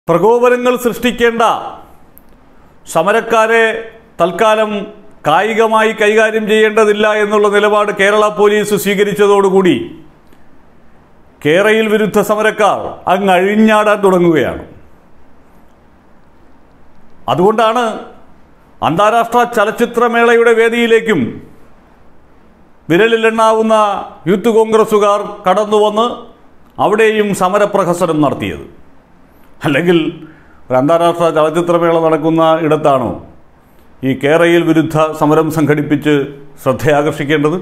പ്രകോപനങ്ങൾ സൃഷ്ടിക്കേണ്ട സമരക്കാരെ തൽക്കാലം കായികമായി കൈകാര്യം ചെയ്യേണ്ടതില്ല എന്നുള്ള നിലപാട് കേരള പോലീസ് സ്വീകരിച്ചതോടുകൂടി കേരയിൽ വിരുദ്ധ സമരക്കാർ അങ്ങ് അഴിഞ്ഞാടാൻ തുടങ്ങുകയാണ് അതുകൊണ്ടാണ് അന്താരാഷ്ട്ര ചലച്ചിത്രമേളയുടെ വേദിയിലേക്കും വിരലിലെണ്ണാവുന്ന യൂത്ത് കോൺഗ്രസുകാർ കടന്നുവന്ന് അവിടെയും സമരപ്രഹസനം നടത്തിയത് അല്ലെങ്കിൽ ഒരു അന്താരാഷ്ട്ര ചലച്ചിത്രമേള നടക്കുന്ന ഇടത്താണോ ഈ കേരയിൽ വിരുദ്ധ സമരം സംഘടിപ്പിച്ച് ശ്രദ്ധയാകർഷിക്കേണ്ടത്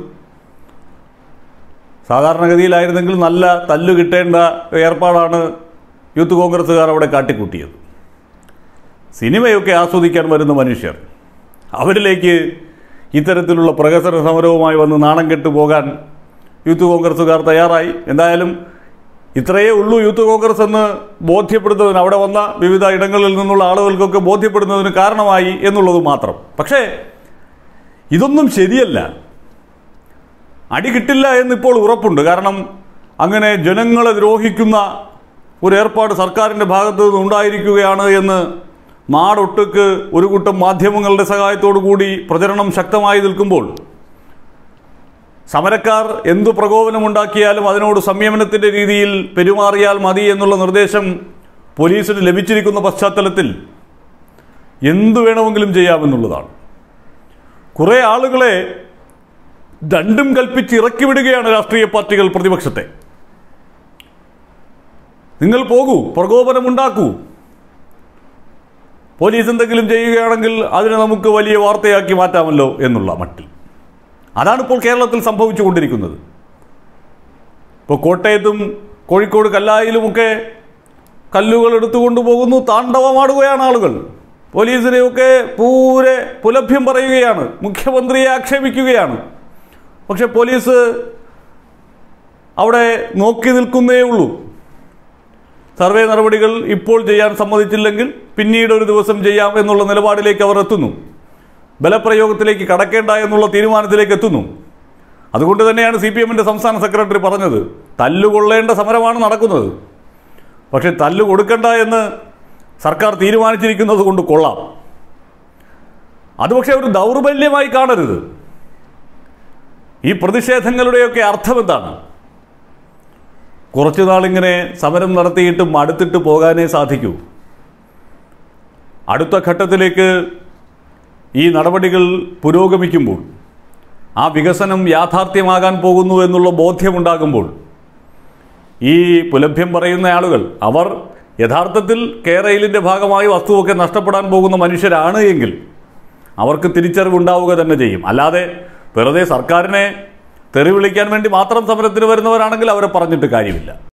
സാധാരണഗതിയിലായിരുന്നെങ്കിൽ നല്ല തല്ലു കിട്ടേണ്ട ഏർപ്പാടാണ് യൂത്ത് കോൺഗ്രസ്സുകാർ അവിടെ കാട്ടിക്കൂട്ടിയത് സിനിമയൊക്കെ ആസ്വദിക്കാൻ വരുന്ന മനുഷ്യർ അവരിലേക്ക് ഇത്തരത്തിലുള്ള പ്രഹസന സമരവുമായി വന്ന് നാണം കെട്ടു പോകാൻ യൂത്ത് കോൺഗ്രസ്സുകാർ തയ്യാറായി എന്തായാലും ഇത്രയേ ഉള്ളൂ യൂത്ത് കോൺഗ്രസ് എന്ന് ബോധ്യപ്പെടുന്നതിന് അവിടെ വന്ന വിവിധ ഇടങ്ങളിൽ നിന്നുള്ള ആളുകൾക്കൊക്കെ ബോധ്യപ്പെടുന്നതിന് കാരണമായി എന്നുള്ളത് മാത്രം പക്ഷേ ഇതൊന്നും ശരിയല്ല അടി കിട്ടില്ല എന്നിപ്പോൾ ഉറപ്പുണ്ട് കാരണം അങ്ങനെ ജനങ്ങളെ ദ്രോഹിക്കുന്ന ഒരു ഏർപ്പാട് സർക്കാരിൻ്റെ ഭാഗത്തു നിന്ന് ഉണ്ടായിരിക്കുകയാണ് എന്ന് നാടൊട്ടുക്ക് ഒരു കൂട്ടം മാധ്യമങ്ങളുടെ സഹായത്തോടു കൂടി പ്രചരണം ശക്തമായി നിൽക്കുമ്പോൾ സമരക്കാർ എന്തു പ്രകോപനമുണ്ടാക്കിയാലും അതിനോട് സംയമനത്തിൻ്റെ രീതിയിൽ പെരുമാറിയാൽ മതി എന്നുള്ള നിർദ്ദേശം പോലീസിന് ലഭിച്ചിരിക്കുന്ന പശ്ചാത്തലത്തിൽ എന്തു വേണമെങ്കിലും ചെയ്യാമെന്നുള്ളതാണ് കുറേ ആളുകളെ ദണ്ടും കൽപ്പിച്ച് ഇറക്കി വിടുകയാണ് രാഷ്ട്രീയ പാർട്ടികൾ പ്രതിപക്ഷത്തെ നിങ്ങൾ പോകൂ പ്രകോപനമുണ്ടാക്കൂ പോലീസ് എന്തെങ്കിലും ചെയ്യുകയാണെങ്കിൽ അതിനെ നമുക്ക് വലിയ വാർത്തയാക്കി മാറ്റാമല്ലോ എന്നുള്ള മട്ടിൽ അതാണ് ഇപ്പോൾ കേരളത്തിൽ സംഭവിച്ചുകൊണ്ടിരിക്കുന്നത് ഇപ്പോൾ കോട്ടയത്തും കോഴിക്കോട് കല്ലായിലുമൊക്കെ കല്ലുകൾ എടുത്തുകൊണ്ട് പോകുന്നു താണ്ഡവമാടുകയാണ് ആളുകൾ പോലീസിനെയൊക്കെ പൂരെ പുലഭ്യം പറയുകയാണ് മുഖ്യമന്ത്രിയെ ആക്ഷേപിക്കുകയാണ് പക്ഷെ പോലീസ് അവിടെ നോക്കി നിൽക്കുന്നേ ഉള്ളൂ സർവേ നടപടികൾ ഇപ്പോൾ ചെയ്യാൻ സമ്മതിച്ചില്ലെങ്കിൽ പിന്നീട് ഒരു ദിവസം ചെയ്യാം എന്നുള്ള നിലപാടിലേക്ക് അവർ എത്തുന്നു ബലപ്രയോഗത്തിലേക്ക് കടക്കേണ്ട എന്നുള്ള തീരുമാനത്തിലേക്ക് എത്തുന്നു അതുകൊണ്ട് തന്നെയാണ് സി പി എമ്മിൻ്റെ സംസ്ഥാന സെക്രട്ടറി പറഞ്ഞത് തല്ലുകൊള്ളേണ്ട സമരമാണ് നടക്കുന്നത് പക്ഷേ തല്ലു കൊടുക്കണ്ട എന്ന് സർക്കാർ തീരുമാനിച്ചിരിക്കുന്നത് കൊണ്ട് കൊള്ളാം അത് പക്ഷേ ഒരു ദൗർബല്യമായി കാണരുത് ഈ പ്രതിഷേധങ്ങളുടെയൊക്കെ അർത്ഥം എന്താണ് കുറച്ചു നാളിങ്ങനെ സമരം നടത്തിയിട്ട് മടുത്തിട്ട് പോകാനേ സാധിക്കൂ അടുത്ത ഘട്ടത്തിലേക്ക് ഈ നടപടികൾ പുരോഗമിക്കുമ്പോൾ ആ വികസനം യാഥാർത്ഥ്യമാകാൻ പോകുന്നു എന്നുള്ള ബോധ്യമുണ്ടാകുമ്പോൾ ഈ പുലഭ്യം പറയുന്ന ആളുകൾ അവർ യഥാർത്ഥത്തിൽ കേരയിലിൻ്റെ ഭാഗമായി വസ്തുവൊക്കെ നഷ്ടപ്പെടാൻ പോകുന്ന മനുഷ്യരാണ് എങ്കിൽ അവർക്ക് തിരിച്ചറിവുണ്ടാവുക തന്നെ ചെയ്യും അല്ലാതെ വെറുതെ സർക്കാരിനെ തെറി വിളിക്കാൻ വേണ്ടി മാത്രം സമരത്തിന് വരുന്നവരാണെങ്കിൽ അവരെ പറഞ്ഞിട്ട് കാര്യമില്ല